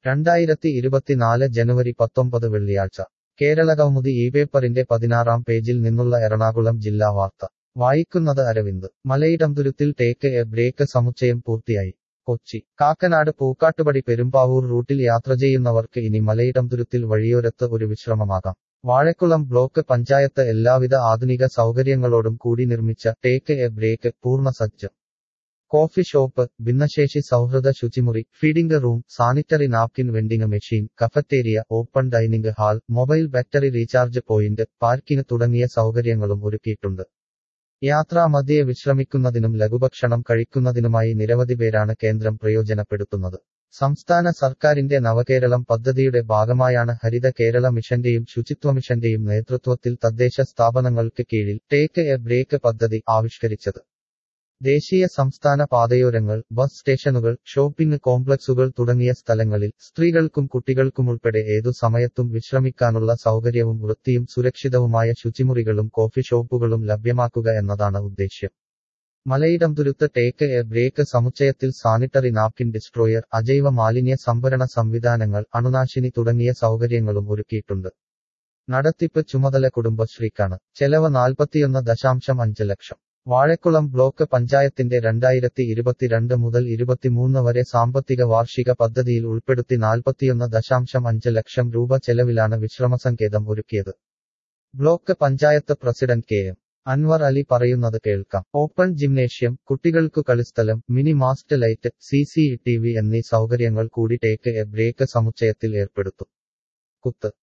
രണ്ടായിരത്തി ഇരുപത്തിനാല് ജനുവരി പത്തൊമ്പത് വെള്ളിയാഴ്ച കേരളകൗമുദി ഈ പേപ്പറിന്റെ പതിനാറാം പേജിൽ നിന്നുള്ള എറണാകുളം ജില്ലാ വാർത്ത വായിക്കുന്നത് അരവിന്ദ് മലയിടംതുരുത്തിൽ ടേക്ക് എ ബ്രേക്ക് സമുച്ചയം പൂർത്തിയായി കൊച്ചി കാക്കനാട് പൂക്കാട്ടുപടി പെരുമ്പാവൂർ റൂട്ടിൽ യാത്ര ചെയ്യുന്നവർക്ക് ഇനി മലയിടംതുരുത്തിൽ വഴിയോരത്ത് ഒരു വിശ്രമമാകാം വാഴക്കുളം ബ്ലോക്ക് പഞ്ചായത്ത് എല്ലാവിധ ആധുനിക സൗകര്യങ്ങളോടും കൂടി നിർമ്മിച്ച ടേക്ക് എ ബ്രേക്ക് പൂർണ്ണ സജ്ജം കോഫി ഷോപ്പ് ഭിന്നശേഷി സൗഹൃദ ശുചിമുറി feeding room sanitary napkin vending machine cafeteria open dining hall mobile battery recharge point parking തുടങ്ങിയ സൗകര്യങ്ങളും ഒരുക്കിയിട്ടുണ്ട് യാത്രാമധ്യേ വിശ്രമിക്കുന്നതിനും ലഘുഭക്ഷണം കഴിക്കുന്നതിനുമായി നിരവധി പേരാണ് കേന്ദ്രം പ്രയോജനപ്പെടുത്തുന്നത് സംസ്ഥാന സർക്കാരിന്റെ നവകേരളം പദ്ധതിയുടെ ഭാഗമായാണ് ഹരിത കേരള മിഷന്റെയും ശുചിത്വ മിഷന്റെയും നേതൃത്വത്തിൽ തദ്ദേശ സ്ഥാപനങ്ങൾക്ക് കീഴിൽ ടേക്ക് എ ബ്രേക്ക് പദ്ധതി ആവിഷ്കരിച്ചത് ദേശീയ സംസ്ഥാന പാതയോരങ്ങൾ ബസ് സ്റ്റേഷനുകൾ ഷോപ്പിംഗ് കോംപ്ലക്സുകൾ തുടങ്ങിയ സ്ഥലങ്ങളിൽ സ്ത്രീകൾക്കും കുട്ടികൾക്കുമുൾപ്പെടെ ഏതു സമയത്തും വിശ്രമിക്കാനുള്ള സൗകര്യവും വൃത്തിയും സുരക്ഷിതവുമായ ശുചിമുറികളും കോഫി ഷോപ്പുകളും ലഭ്യമാക്കുക എന്നതാണ് ഉദ്ദേശ്യം മലയിടംതുരുത്ത് ടേക്ക് എ ബ്രേക്ക് സമുച്ചയത്തിൽ സാനിറ്ററി നാപ്കിൻ ഡിസ്ട്രോയർ അജൈവ മാലിന്യ സംഭരണ സംവിധാനങ്ങൾ അണുനാശിനി തുടങ്ങിയ സൗകര്യങ്ങളും ഒരുക്കിയിട്ടുണ്ട് നടത്തിപ്പ് ചുമതല കുടുംബശ്രീക്കാണ് ചെലവ് നാൽപ്പത്തിയൊന്ന് ദശാംശം അഞ്ച് ലക്ഷം വാഴക്കുളം ബ്ലോക്ക് പഞ്ചായത്തിന്റെ രണ്ടായിരത്തി ഇരുപത്തിരണ്ട് മുതൽ ഇരുപത്തിമൂന്ന് വരെ സാമ്പത്തിക വാർഷിക പദ്ധതിയിൽ ഉൾപ്പെടുത്തി നാൽപ്പത്തിയൊന്ന് ദശാംശം അഞ്ച് ലക്ഷം രൂപ ചെലവിലാണ് വിശ്രമസങ്കേതം ഒരുക്കിയത് block panchayat president K M Anwar Ali പറയുന്നത് കേൾക്കാം ഓപ്പൺ ജിംനേഷ്യം കുട്ടികൾക്കു കളിസ്ഥലം mini mast light C C T V എന്നീ സൗകര്യങ്ങൾ കൂടി ടേക്ക് എ ബ്രേക്ക് സമുച്ചയത്തിൽ ഏർപ്പെടുത്തും കുത്ത്